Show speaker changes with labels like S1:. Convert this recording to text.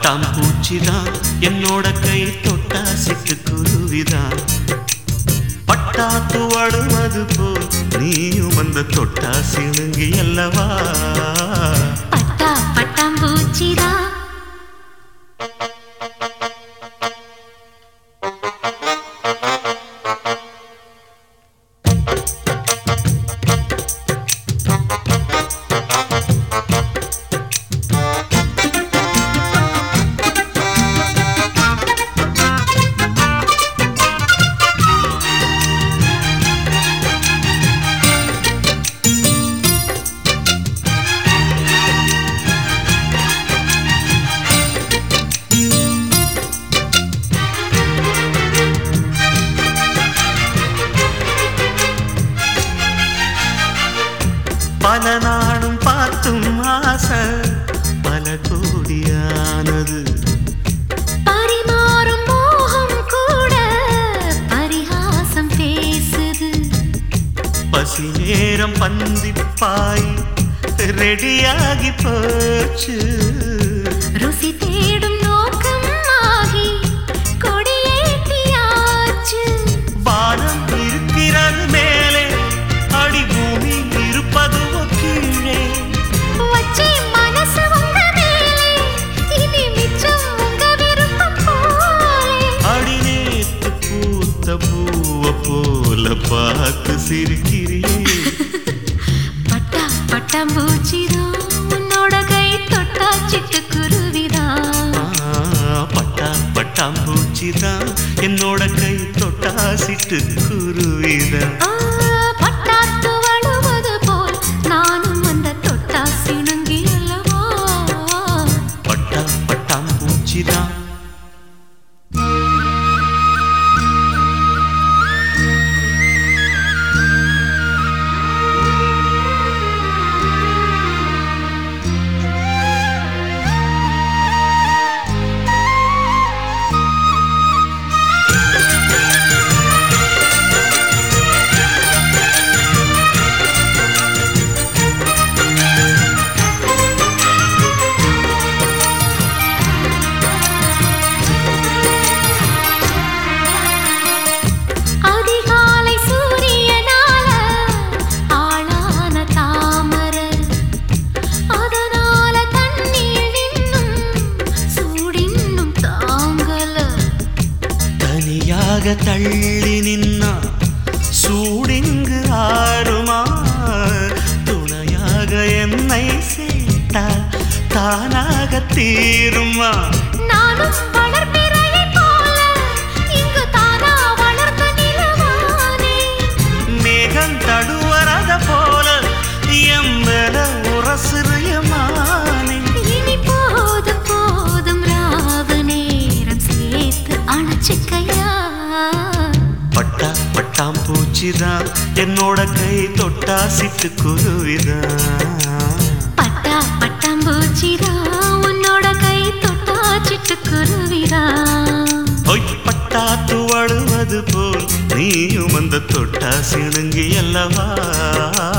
S1: பட்டாம்பூச்சிதான் என்னோட கை தொட்டா சிட்டுக்குருவிதான் பட்டாத்து வடுவது போல் நீயும் வந்த தொட்டா சிணுங்கி அல்லவா
S2: பட்டா பட்டாம்பூச்சிதா
S1: பல நாளும் பார்த்தும் ஆசை பல கோடியானது
S2: பரிமாறும் மோகம் கூட பரிகாசம் பேசுது
S1: பசி நேரம் பந்திப்பாய் ரெடியாகி போச்சு
S2: ருசி தேடும் நோக்கம் ஆகி கொடியேற்றியாச்சு
S1: வானம் இருக்கிறது மேலே அடி பூமி இருப்பதுவோ கீழே
S2: வச்சே மனசு உங்க மேலே இனி மிச்சம் உங்க விருப்பம் போலே
S1: அடி நேத்து பூத்த பூவ போல பார்த்து சிரிக்கிறியே
S2: பட்டா பட்டாம்பூச்சிதான் உன்னோட கை தொட்டா சிட்டுக்குருவிதான்
S1: ஆ, பட்டா பட்டாம்பூச்சிதான் என்னோட கை தொட்டா சிட்டு குருவிதான்
S2: ஆ, பட்டாத்து வழுவது போல் நானும் அந்த தொட்டா சிணுங்கி அல்லவா
S1: பட்டா பட்டாம்பூச்சிதான்
S2: அதிகாலை சூரியனால ஆளான தாமரை அதனால தண்ணீர் நின்னும் சூடின்னும் தாங்கல
S1: தனியாக தள்ளி நின்னா சூடிங்கு ஆறுமா துணையாக என்னை சேர்த்தா தானாக தீருமா
S2: நானும் வளர்பிறையை போல இங்கு தானா வளர்ந்த நிலவானே
S1: மேகம் தடுவரத போல எம்பல உரசுரியமானே
S2: இனி போதும் போதும் ராவு நேரம் சேர்த்து அணைச்சுக்கையா
S1: பட்டா பட்டாம்பூச்சிதான் என்னோட கை தொட்டா சிட்டு குருவிதான்
S2: பட்டா பட்டாம்பூச்சிதான் உன்னோட கை தொட்டா சிட்டுக்குருவிதான்
S1: பொய் பட்டா துவழுவது போல் நீயும் அந்த தொட்டா சிணுங்கி அல்லவா